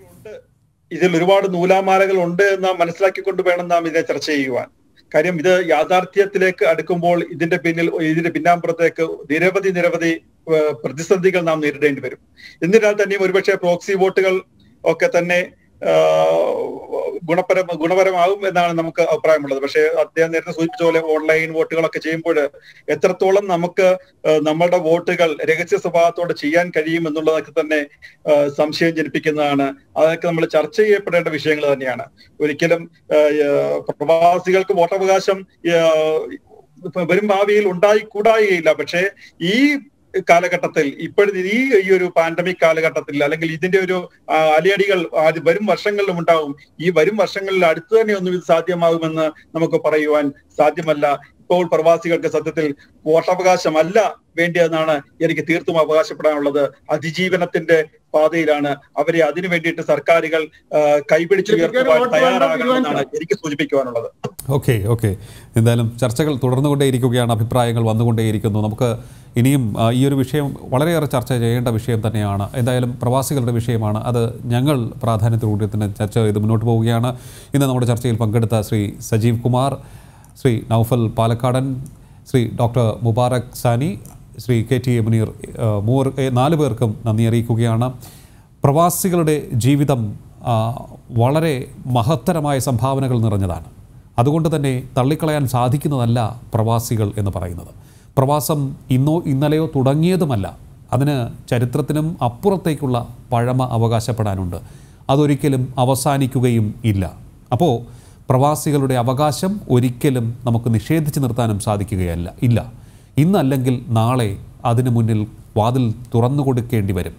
ഇതിൽ ഒരുപാട് നൂലാമാലകൾ ഉണ്ട് എന്ന് മനസ്സിലാക്കിക്കൊണ്ട് വേണം നാം ഇതിനെ ചർച്ച ചെയ്യുവാൻ കാര്യം ഇത് യാഥാർത്ഥ്യത്തിലേക്ക് അടുക്കുമ്പോൾ ഇതിന്റെ പിന്നിൽ ഇതിന്റെ പിന്നാമ്പുറത്തേക്ക് നിരവധി നിരവധി ഏഹ്, പ്രതിസന്ധികൾ നാം നേരിടേണ്ടി വരും എന്നിരുന്നാൽ തന്നെയും ഒരുപക്ഷെ പ്രോക്സി വോട്ടുകൾ ഒക്കെ തന്നെ ആഹ്, ഗുണപരം ഗുണപരമാകും എന്നാണ് നമുക്ക് അഭിപ്രായമുള്ളത് പക്ഷേ അദ്ദേഹം നേരത്തെ സൂചിപ്പിച്ച പോലെ ഓൺലൈൻ വോട്ടുകളൊക്കെ ചെയ്യുമ്പോൾ എത്രത്തോളം നമുക്ക് ഏഹ്, നമ്മളുടെ വോട്ടുകൾ രഹസ്യ സ്വഭാവത്തോടെ ചെയ്യാൻ കഴിയും എന്നുള്ളതൊക്കെ തന്നെ ഏഹ്, സംശയം ജനിപ്പിക്കുന്നതാണ് അതൊക്കെ നമ്മൾ ചർച്ച ചെയ്യപ്പെടേണ്ട വിഷയങ്ങൾ തന്നെയാണ് ഒരിക്കലും ഏഹ്, പ്രവാസികൾക്ക് വോട്ടവകാശം ഏഹ്, ഇപ്പൊ വരും ഭാവിയിൽ ഉണ്ടായിക്കൂടായികയില്ല പക്ഷേ ഈ കാലഘട്ടത്തിൽ ഇപ്പോഴത്തെ ഈ ഈ ഒരു പാൻഡമിക് കാലഘട്ടത്തിൽ അല്ലെങ്കിൽ ഇതിന്റെ ഒരു ആ, അലയടികൾ ആദ്യ- വരും വർഷങ്ങളിലും ഉണ്ടാവും ഈ വരും വർഷങ്ങളിൽ അടുത്ത് തന്നെ ഒന്നും ഇത് സാധ്യമാകുമെന്ന് നമുക്ക് പറയുവാൻ സാധ്യമല്ല ഇപ്പോൾ പ്രവാസികൾക്ക് സത്യത്തിൽ വോട്ടവകാശമല്ല വേണ്ടിയെന്നാണ് എനിക്ക് തീർത്തും അവകാശപ്പെടാനുള്ളത് അതിജീവനത്തിന്റെ പാതയിലാണ് അവരെ അതിനു വേണ്ടിയിട്ട് സർക്കാരുകൾ ആ, കൈപിടിച്ചുയർത്തുവാൻ വോട്ട് വേണ്ട തയ്യാറാകണമെന്നാണ് എനിക്ക് സൂചിപ്പിക്കുവാനുള്ളത് ഓക്കെ ഓക്കെ എന്തായാലും ചർച്ചകൾ തുടർന്നുകൊണ്ടേയിരിക്കുകയാണ് അഭിപ്രായങ്ങൾ വന്നുകൊണ്ടേയിരിക്കുന്നു നമുക്ക് ഇനിയും ആ, ഈ ഒരു വിഷയം വളരെയേറെ ചർച്ച ചെയ്യേണ്ട വിഷയം തന്നെയാണ് എന്തായാലും പ്രവാസികളുടെ വിഷയമാണ് അത് ഞങ്ങൾ പ്രാധാന്യത്തോടുകൂടി തന്നെ ചർച്ച ചെയ്ത് മുന്നോട്ട് പോവുകയാണ് ഇന്ന് നമ്മുടെ ചർച്ചയിൽ പങ്കെടുത്ത Shri Sajeev Kumar Shri Naufal Palakkadan Shri doctor Mubarak Sani Shri K T A Munir ആ, മൂവർ ഏ, നാല് പേർക്കും നന്ദി അറിയിക്കുകയാണ് പ്രവാസികളുടെ ജീവിതം ആ, വളരെ മഹത്തരമായ സംഭാവനകൾ നിറഞ്ഞതാണ് അതുകൊണ്ട് തന്നെ തള്ളിക്കളയാൻ സാധിക്കുന്നതല്ല പ്രവാസികൾ എന്ന് പറയുന്നത് പ്രവാസം ഇന്നോ ഇന്നലെയോ തുടങ്ങിയതുമല്ല അതിന് ചരിത്രത്തിനും അപ്പുറത്തേക്കുള്ള പഴമ അവകാശപ്പെടാനുണ്ട് അതൊരിക്കലും അവസാനിക്കുകയും ഇല്ല അപ്പോൾ പ്രവാസികളുടെ അവകാശം ഒരിക്കലും നമുക്ക് നിഷേധിച്ച് നിർത്താനും സാധിക്കുകയല്ല ഇല്ല ഇന്നല്ലെങ്കിൽ നാളെ അതിനു മുന്നിൽ വാതിൽ തുറന്നു കൊടുക്കേണ്ടി വരും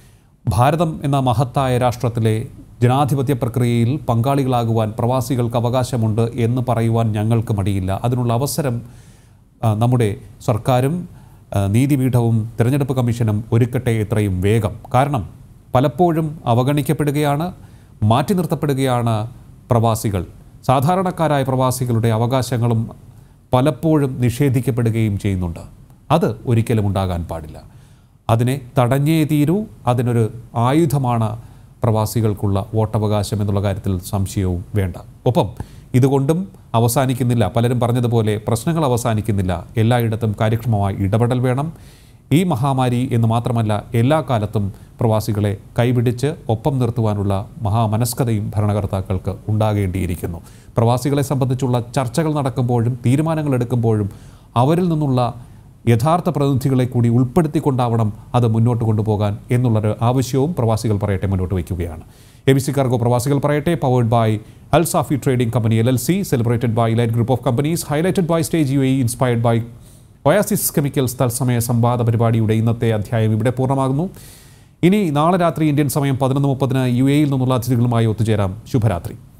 ഭാരതം എന്ന മഹത്തായ രാഷ്ട്രത്തിലെ ജനാധിപത്യ പ്രക്രിയയിൽ പങ്കാളികളാകുവാൻ പ്രവാസികൾക്ക് അവകാശമുണ്ട് എന്ന് പറയുവാൻ ഞങ്ങൾക്ക് മടിയില്ല അതിനുള്ള അവസരം ആ, നമ്മുടെ സർക്കാരും ആ, നീതിപീഠവും തിരഞ്ഞെടുപ്പ് കമ്മീഷനും ഒരുക്കട്ടെ എത്രയും വേഗം കാരണം പലപ്പോഴും അവഗണിക്കപ്പെടുകയാണ് മാറ്റി നിർത്തപ്പെടുകയാണ് പ്രവാസികൾ സാധാരണക്കാരായ പ്രവാസികളുടെ അവകാശങ്ങളും പലപ്പോഴും നിഷേധിക്കപ്പെടുകയും ചെയ്യുന്നുണ്ട് അത് ഒരിക്കലും ഉണ്ടാകാൻ പാടില്ല അതിനെ തടഞ്ഞേ തീരൂ അതിനൊരു ആയുധമാണ് പ്രവാസികൾക്കുള്ള വോട്ടവകാശം എന്നുള്ള കാര്യത്തിൽ സംശയവും വേണ്ട ഒപ്പം ഇതുകൊണ്ടും അവസാനിക്കുന്നില്ല പലരും പറഞ്ഞതുപോലെ പ്രശ്നങ്ങൾ അവസാനിക്കുന്നില്ല എല്ലായിടത്തും കാര്യക്ഷമമായ ഇടപെടൽ വേണം ഈ മഹാമാരി എന്ന് മാത്രമല്ല എല്ലാ കാലത്തും പ്രവാസികളെ കൈപിടിച്ച് ഒപ്പം നിർത്തുവാനുള്ള മഹാമനസ്കതയും ഭരണകർത്താക്കൾക്ക് ഉണ്ടാകേണ്ടിയിരിക്കുന്നു പ്രവാസികളെ സംബന്ധിച്ചുള്ള ചർച്ചകൾ നടക്കുമ്പോഴും തീരുമാനങ്ങൾ എടുക്കുമ്പോഴും അവരിൽ നിന്നുള്ള യഥാർത്ഥ പ്രതിനിധികളെ കൂടി ഉൾപ്പെടുത്തിക്കൊണ്ടാവണം അത് മുന്നോട്ട് കൊണ്ടുപോകാൻ എന്നുള്ളൊരു ആവശ്യവും പ്രവാസികൾ പറയട്ടെ മുന്നോട്ട് വയ്ക്കുകയാണ് എ ബി സി കാർഗോ പ്രവാസികൾ പറയട്ടെ powered by Al Safi trading company L L C celebrated by light group of companies highlighted by stage U A inspired by Oasis chemicals തത്സമയ സംവാദ പരിപാടിയുടെ ഇന്നത്തെ അധ്യായം ഇവിടെ പൂർണ്ണമാകുന്നു ഇനി നാളെ രാത്രി ഇന്ത്യൻ സമയം പതിനൊന്ന് മുപ്പതിന് യു എയിൽ നിന്നുള്ള അതിഥികളുമായി ഒത്തുചേരാം ശുഭരാത്രി